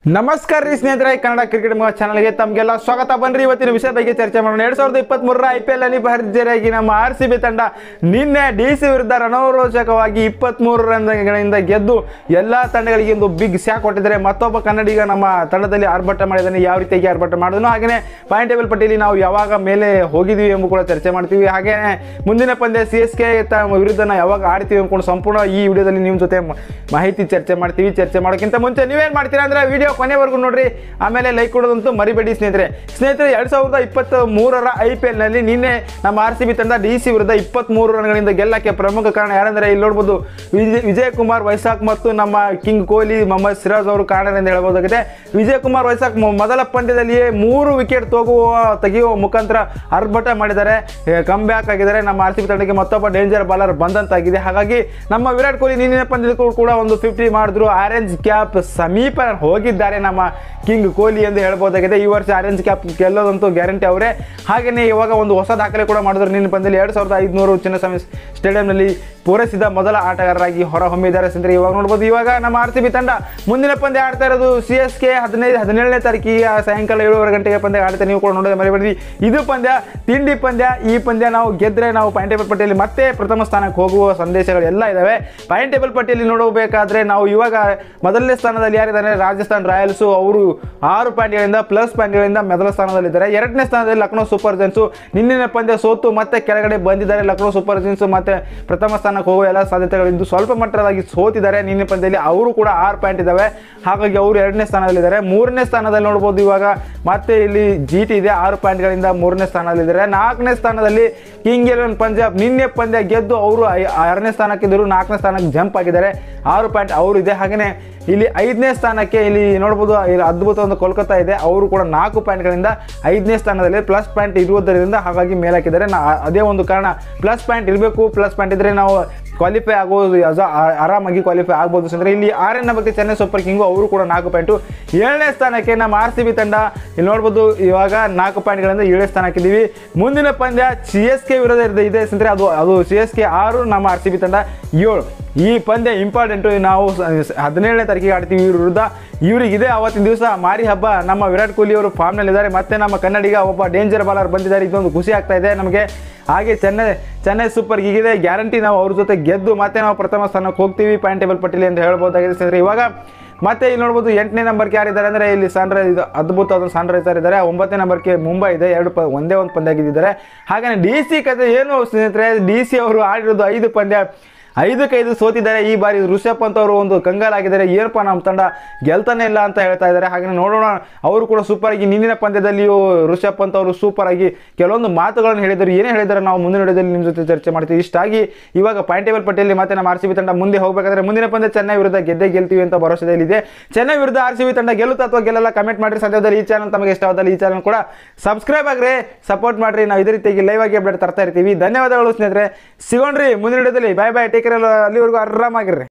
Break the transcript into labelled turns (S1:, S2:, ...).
S1: ನಮಸ್ಕಾರ ರೀ ಸ್ನೇಹಿತರೆ ಕನ್ನಡ ಕ್ರಿಕೆಟ್ ಮಗ ಚಾನಲ್ಗೆ ತಮಗೆಲ್ಲ ಸ್ವಾಗತ ಬನ್ರಿ ಇವತ್ತಿನ ವಿಷಯ ಬಗ್ಗೆ ಚರ್ಚೆ ಮಾಡೋಣ ಎರಡ್ ಸಾವಿರದ ಇಪ್ಪತ್ತ್ ಮೂರರ ಐ ಪಿ ಎಲ್ ಅಲ್ಲಿ ಭರ್ಜರಿಯಾಗಿ ನಮ್ಮ ಆರ್ ಸಿ ಬಿ ತಂಡ ನಿನ್ನೆ ಡಿ ಸಿ ವಿರುದ್ಧ ರಣರೋಚಕವಾಗಿ ಇಪ್ಪತ್ಮೂರು ರನ್ಗಳಿಂದ ಗೆದ್ದು ಎಲ್ಲಾ ತಂಡಗಳಿಗೆ ಒಂದು ಬಿಗ್ ಸ್ಯಾಕ್ ಕೊಟ್ಟಿದ್ದಾರೆ ಮತ್ತೊಬ್ಬ ಕನ್ನಡಿಗ ನಮ್ಮ ತಂಡದಲ್ಲಿ ಆರ್ಭಟ ಮಾಡಿದ್ದಾನೆ ಯಾವ ರೀತಿಯಾಗಿ ಆರ್ಭಟ ಮಾಡಿದನು ಹಾಗೆಯೇ ಪಾಯಿಂಟ್ ಟೇಬಲ್ ಪಟ್ಟಿಯಲ್ಲಿ ನಾವು ಯಾವಾಗ ಮೇಲೆ ಹೋಗಿದ್ದೀವಿ ಎಂಬ ಕೂಡ ಚರ್ಚೆ ಮಾಡ್ತೀವಿ ಹಾಗೆಯೇ ಮುಂದಿನ ಪಂದ್ಯ ಸಿ ಎಸ್ ಕೆ ವಿರುದ್ಧ ನಾವು ಯಾವಾಗ ಆಡ್ತೀವಿ ಅಂದ್ಕೊಂಡು ಸಂಪೂರ್ಣ ಈ ವಿಡಿಯೋದಲ್ಲಿ ನಿಮ್ಮ ಜೊತೆ ಮ- ಮಾಹಿತಿ ಚರ್ಚೆ ಮಾಡ್ತೀವಿ ಚರ್ಚೆ ಮಾಡೋಕ್ಕಿಂತ ಮುಂಚೆ ನೀವೇನು ಮಾಡ್ತೀರಾ ಅಂದ್ರೆ ವಿಡಿಯೋ ಕೊನೆವರೆಗೂ ನೋಡ್ರಿ ಆಮೇಲೆ ಲೈಕ್ ಕೊಡೋದಂತೂ ಮರಿಬೇಡಿ ಸ್ನೇಹಿತರೆ ಸ್ನೇಹಿತರೆ ಎರಡ್ ಸಾವಿರದ ಇಪ್ಪತ್ತ್ ಮೂರರ ಐ ಪಿ ಎಲ್ನಲ್ಲಿ ನಿನ್ನೆ ನಮ್ಮ ಆರ್ ಸಿ ಬಿ ತಂಡ ಡಿ ಸಿ ವಿರುದ್ಧ ಇಪ್ಪತ್ತ್ಮೂರು ರನ್ಗಳಿಂದ ಗೆಲ್ಲಕ್ಕೆ ಪ್ರಮುಖ ಕಾರಣ ಯಾರಂದ್ರೆ ಇಲ್ಲಿ ನೋಡ್ಬೋದು ವಿಜಯ್ ವಿಜಯ್ ಕುಮಾರ್ ವೈಸಾಖ್ ಮತ್ತು ನಮ್ಮ ಕಿಂಗ್ ಕೊಹ್ಲಿ ಮೊಹಮ್ಮದ್ ಸಿರಾಜ್ ಅವರು ಕಾರಣ ಎಂದು ಹೇಳ್ಬೋದಾಗಿದೆ ವಿಜಯ್ ಕುಮಾರ್ ವೈಸಾಖ್ ಮೊ- ಮೊದಲ ಪಂದ್ಯದಲ್ಲಿಯೇ ಮೂರು ವಿಕೆಟ್ ತಗುವ ತೆಗೆಯುವ ಮುಖಾಂತರ ಆರ್ಭಟ ಮಾಡಿದ್ದಾರೆ ಕಮ್ ಬ್ಯಾಕ್ ಆಗಿದ್ದಾರೆ ನಮ್ಮ ಆರ್ ಸಿ ಬಿ ತಂಡಕ್ಕೆ ಮತ್ತೊಬ್ಬ ಡೇಂಜರ್ ಬಾಲರ್ ಬಂದಂತಾಗಿದೆ ಹಾಗಾಗಿ ನಮ್ಮ ವಿರಾಟ್ ಕೊಹ್ಲಿ ನಿನ್ನೆ ಪಂದ್ಯಕ್ಕೂ ಕೂಡ ಒಂದು ಫಿಫ್ಟಿ ಮಾಡಿದ್ರು ಆರೆಂಜ್ ಕ್ಯಾಪ್ ಸಮೀಪ ಹೋಗಿದ್ದಾರೆ ನಮ್ಮ ಕಿಂಗ್ ಕೊಹ್ಲಿ ಎಂದು ಹೇಳ್ಬೋದಾಗಿದೆ ಈ ವರ್ಷ ಆರೆಂಜ್ ಕ್ಯಾಪ್ ಗೆಲ್ಲೋದಂತೂ ಗ್ಯಾರಂಟಿ ಅವರೇ ಹಾಗೆಯೇ ಇವಾಗ ಒಂದು ಹೊಸ ದಾಖಲೆ ಕೂಡ ಮಾಡಿದ್ರು ನಿನ್ನೆ ಪಂದ್ಯದಲ್ಲಿ ಎರಡು ಸಾವಿರದ ಐದುನೂರು ಚಿನ್ನಸ್ವಾಮಿ ಸ್ಟೇಡಿಯಂನಲ್ಲಿ ಪೂರೈಸಿದ ಮೊದಲ ಆಟಗಾರರಾಗಿ ಹೊರಹೊಮ್ಮಿದ್ದಾರೆ ಸ್ನೇಹಿತರೆ ಇವಾಗ ನೋಡ್ಬೋದು ಇವಾಗ ನಮ್ಮ ಆರ್ ಸಿ ಬಿ ತಂಡ ಮುಂದಿನ ಪಂದ್ಯ ಆಡ್ತಾ ಇರೋದು ಸಿ ಎಸ್ ಕೆ ಹದಿನೈದು ಹದಿನೇಳನೇ ತಾರೀಕಿಗೆ ಸಾಯಂಕಾಲ ಏಳುವರೆ ಗಂಟೆಗೆ ಪಂದ್ಯ ಆಡ್ತಾ ನೀವು ಕೂಡ ನೋಡೋದು ಮರಿಬೇಡಿ ಇದು ಪಂದ್ಯ ತಿಂಡಿ ಪಂದ್ಯ ಈ ಪಂದ್ಯ ನಾವು ಗೆದ್ರೆ ನಾವು ಪಾಯಿಂಟ್ ಟೇಬಲ್ ಪಟ್ಟಿಯಲ್ಲಿ ಮತ್ತೆ ಪ್ರಥಮ ಸ್ಥಾನಕ್ಕೆ ಹೋಗುವ ಸಂದೇಶಗಳು ಎಲ್ಲ ಇದಾವೆ ಪಾಯಿಂಟ್ ಟೇಬಲ್ ಪಟ್ಟಿಯಲ್ಲಿ ನೋಡಬೇಕಾದ್ರೆ ನಾವು ಇವಾಗ ಮೊದಲನೇ ಸ್ಥಾನದಲ್ಲಿ ಯಾರಿದ್ದಾರೆ ರಾಜಸ್ಥಾನ್ ರಾಯಲ್ಸು ಅವರು ಆರು ಪಾಯಿಂಟ್ಗಳಿಂದ ಪ್ಲಸ್ ಪಾಯಿಂಟ್ಗಳಿಂದ ಮೊದಲ ಸ್ಥಾನದಲ್ಲಿದ್ದಾರೆ ಎರಡನೇ ಸ್ಥಾನದಲ್ಲಿ ಲಕ್ನೋ ಸೂಪರ್ ಜೈನ್ಸು ನಿನ್ನಿನ ಪಂದ್ಯ ಸೋತು ಮತ್ತೆ ಕೆಳಗಡೆ ಬಂದಿದ್ದಾರೆ ಲಕ್ನೋ ಸೂಪರ್ ಜೈನ್ಸ್ ಮತ್ತೆ ಪ್ರಥಮ ಸ್ಥಾನಕ್ಕೆ ಹೋಗುವ ಎಲ್ಲ ಸಾಧ್ಯತೆಗಳಿದ್ದು ಸ್ವಲ್ಪ ಮಟ್ಟದಾಗಿ ಸೋತಿದ್ದಾರೆ ನಿನ್ನೆ ಪಂದ್ಯದಲ್ಲಿ ಅವರು ಕೂಡ ಆರು ಪಾಯಿಂಟ್ ಇದ್ದಾವೆ ಹಾಗಾಗಿ ಅವರು ಎರಡನೇ ಸ್ಥಾನದಲ್ಲಿದ್ದಾರೆ ಮೂರನೇ ಸ್ಥಾನದಲ್ಲಿ ನೋಡ್ಬೋದು ಇವಾಗ ಮತ್ತೆ ಇಲ್ಲಿ ಜಿ ಟಿ ಇದೆ ಆರು ಪಾಯಿಂಟ್ಗಳಿಂದ ಮೂರನೇ ಸ್ಥಾನದಲ್ಲಿದ್ದಾರೆ ನಾಲ್ಕನೇ ಸ್ಥಾನದಲ್ಲಿ ಕಿಂಗ್ ಎಲೆವನ್ ಪಂಜಾಬ್ ನಿನ್ನೆ ಪಂದ್ಯ ಗೆದ್ದು ಅವರು ಐ- ಆರನೇ ಸ್ಥಾನಕ್ಕಿದ್ದರು ನಾಲ್ಕನೇ ಸ್ಥಾನಕ್ಕೆ ಜಂಪ್ ಆಗಿದ್ದಾರೆ ಆರು ಪಾಯಿಂಟ್ ಅವರು ಇದೆ ಹಾಗೆಯೇ ಇಲ್ಲಿ ಐದನೇ ಸ್ಥಾನಕ್ಕೆ ಇಲ್ಲಿ ನೋಡ್ಬೋದು ಇಲ್ಲಿ ಅದ್ಭುತ ಒಂದು ಕೋಲ್ಕತ್ತಾ ಇದೆ ಅವರು ಕೂಡ ನಾಲ್ಕು ಪಾಯಿಂಟ್ಗಳಿಂದ ಐದನೇ ಸ್ಥಾನದಲ್ಲಿ ಪ್ಲಸ್ ಪಾಯಿಂಟ್ ಇರುವುದರಿಂದ ಹಾಗಾಗಿ ಮೇಲಾಕಿದ್ದಾರೆ ನಾ ಅದೇ ಒಂದು ಕಾರಣ ಪ್ಲಸ್ ಪಾಯಿಂಟ್ ಇರಬೇಕು ಪ್ಲಸ್ ಪಾಯಿಂಟ್ ಇದ್ದರೆ ನಾವು ಕ್ವಾಲಿಫೈ ಆಗೋದು as a- ಆ- ಆರಾಮಾಗಿ ಕ್ವಾಲಿಫೈ ಆಗ್ಬೋದು ಅಂದರೆ ಇಲ್ಲಿ ಆರನೇ ಬಗ್ಗೆ ಚೆನ್ನೈ ಸೂಪರ್ ಕಿಂಗು ಅವರು ಕೂಡ ನಾಲ್ಕು ಪಾಯಿಂಟು ಏಳನೇ ಸ್ಥಾನಕ್ಕೆ ನಮ್ಮ ಆರ್ ಸಿ ಬಿ ತಂಡ ಇಲ್ಲಿ ನೋಡ್ಬೋದು ಇವಾಗ ನಾಲ್ಕು ಪಾಯಿಂಟ್ಗಳಿಂದ ಏಳನೇ ಸ್ಥಾನಕ್ಕಿದ್ದೀವಿ ಮುಂದಿನ ಪಂದ್ಯ ಸಿ ಎಸ್ ಕೆ ವಿರುದ್ಧ ಇರ್ದ- ಇದೆ ಅಂದರೆ ಅದು ಅದು ಸಿ ಎಸ್ ಕೆ ಆರು ನಮ್ಮ ಆರ್ ಸಿ ಬಿ ತಂಡ ಏಳು ಈ ಪಂದ್ಯ ಇಂಪಾರ್ಟೆಂಟು ನಾವು ಸ- ಹದಿನೇಳನೇ ತಾರೀಕಿಗೆ ಆಡ್ತೀವಿ ಇವ್ರ ವಿರುದ್ಧ ಇವರಿಗಿದೆ ಅವತ್ತಿನ ದಿವಸ ಮಾರಿ ಹಬ್ಬ ನಮ್ಮ ವಿರಾಟ್ ಕೊಹ್ಲಿ ಅವರು ಫಾರ್ಮ್ನಲ್ಲಿದ್ದಾರೆ ಮತ್ತೆ ನಮ್ಮ ಕನ್ನಡಿಗ ಒಬ್ಬ ಡೇಂಜರ್ ಬಾಲರ್ ಬಂದಿದ್ದಾರೆ ಇದೊಂದು ಖುಷಿ ಆಗ್ತಾ ಇದೆ ನಮಗೆ ಹಾಗೆ ಚೆನ್ನೈ ಚೆನ್ನೈ ಸೂಪರ್ ಹೀಗಿದೆ ಗ್ಯಾರಂಟಿ ನಾವು ಅವ್ರ ಜೊತೆ ಗೆದ್ದು ಮತ್ತೆ ನಾವು ಪ್ರಥಮ ಸ್ಥಾನಕ್ಕೆ ಹೋಗ್ತೀವಿ ಪಾಯಿಂಟ್ ಟೇಬಲ್ ಪಟ್ಟಿಲಿ ಅಂತ ಹೇಳ್ಬೋದಾಗಿದೆ ಸ್ನೇಹಿತರೆ ಇವಾಗ ಮತ್ತೆ ಇಲ್ಲಿ ನೋಡ್ಬೋದು ಎಂಟನೇ ನಂಬರ್ಗೆ ಯಾರಿದ್ದಾರೆ ಅಂದರೆ ಇಲ್ಲಿ ಸನ್ರೈಸ್ ಇದು ಅದ್ಭುತವಾದ ಸನ್ರೈಸರ್ ಇದ್ದಾರೆ ಒಂಬತ್ತನೇ ನಂಬರ್ಗೆ ಮುಂಬೈ ಇದೆ ಎರಡು ಪ ಒಂದೇ ಒಂದು ಪಂದ್ಯ ಗೆದ್ದಿದ್ದಾರೆ ಹಾಗೆಯೇ ಡಿ ಸಿ ಕತೆ ಏನು ಸ್ನೇಹಿತರೆ ಡಿ ಸಿ ಅವರು ಆಡಿರೋದು ಐದು ಪಂದ್ಯ ಐದಕ್ಕೆ ಐದು ಸೋತಿದ್ದಾರೆ ಈ ಬಾರಿ ಋಷಭ್ ಪಂತ್ ಅವರು ಒಂದು ಕಂಗಾಲಾಗಿದ್ದಾರೆ ಏನಪ್ಪ ನಮ್ಮ ತಂಡ ಗೆಲ್ತಾನೆ ಇಲ್ಲ ಅಂತ ಹೇಳ್ತಾ ಇದ್ದಾರೆ ಹಾಗೆ ನೋಡೋಣ ಅವರು ಕೂಡ ಸೂಪರ್ ಆಗಿ ನಿನ್ನಿನ ಪಂದ್ಯದಲ್ಲಿಯೂ ಋಷಭ್ ಪಂತ್ ಅವರು ಸೂಪರ್ ಆಗಿ ಕೆಲವೊಂದು ಮಾತುಗಳನ್ನು ಹೇಳಿದರು ಏನೇ ಹೇಳಿದ್ದಾರೆ ನಾವು ಮುಂದಿನ ವಿಡಿಯೋದಲ್ಲಿ ನಿಮ್ಮ ಜೊತೆ ಚರ್ಚೆ ಮಾಡ್ತೀವಿ ಇಷ್ಟಾಗಿ ಇವಾಗ ಪಾಯಿಂಟ್ ಟೇಬಲ್ ಪಟ್ಟಿಯಲ್ಲಿ ಮತ್ತೆ ನಮ್ಮ ಆರ್ ಸಿ ಬಿ ತಂಡ ಮುಂದೆ ಹೋಗಬೇಕಾದ್ರೆ ಮುಂದಿನ ಪಂದ್ಯ ಚೆನ್ನೈ ವಿರುದ್ಧ ಗೆದ್ದೇ ಗೆಲ್ತೀವಿ ಅಂತ ಭರವಸೆಯಲ್ಲಿದೆ ಚೆನ್ನೈ ವಿರುದ್ಧ ಆರ್ ಸಿ ಬಿ ತಂಡ ಗೆಲ್ಲುತ್ತಾ ಅಥವಾ ಗೆಲ್ಲಲ್ಲ ಕಮೆಂಟ್ ಮಾಡಿರಿ ಸದ್ಯದಲ್ಲಿ ಈ ಚಾನಲ್ ತಮಗೆ ಇಷ್ಟವಾದಲ್ಲಿ ಈ ಚಾನಲ್ ಕೂಡ ಸಬ್ಸ್ಕ್ರೈಬ್ ಆಗ್ರಿ ಸಪೋರ್ಟ್ ಮಾಡ್ರಿ ನಾವು ಇದೇ ರೀತಿಯಾಗಿ ಲೈವ್ ಆಗಿ ಅಪ್ಡೇಟ್ ತರ್ತಾ ಇರ್ತೀವಿ ಧನ್ಯವಾದಗಳು ಸ್ನೇಹಿತರೆ ಸಿಗೋಣ್ರಿ ಮುಂದಿನ ವಿಡಿಯೋದಲ್ಲಿ ಬಾಯ್ ಬಾಯ್ ಟೇಕರ್ ಅಲ್ಲಿವರೆಗೂ ಆರಾಮಾಗಿರ್ರಿ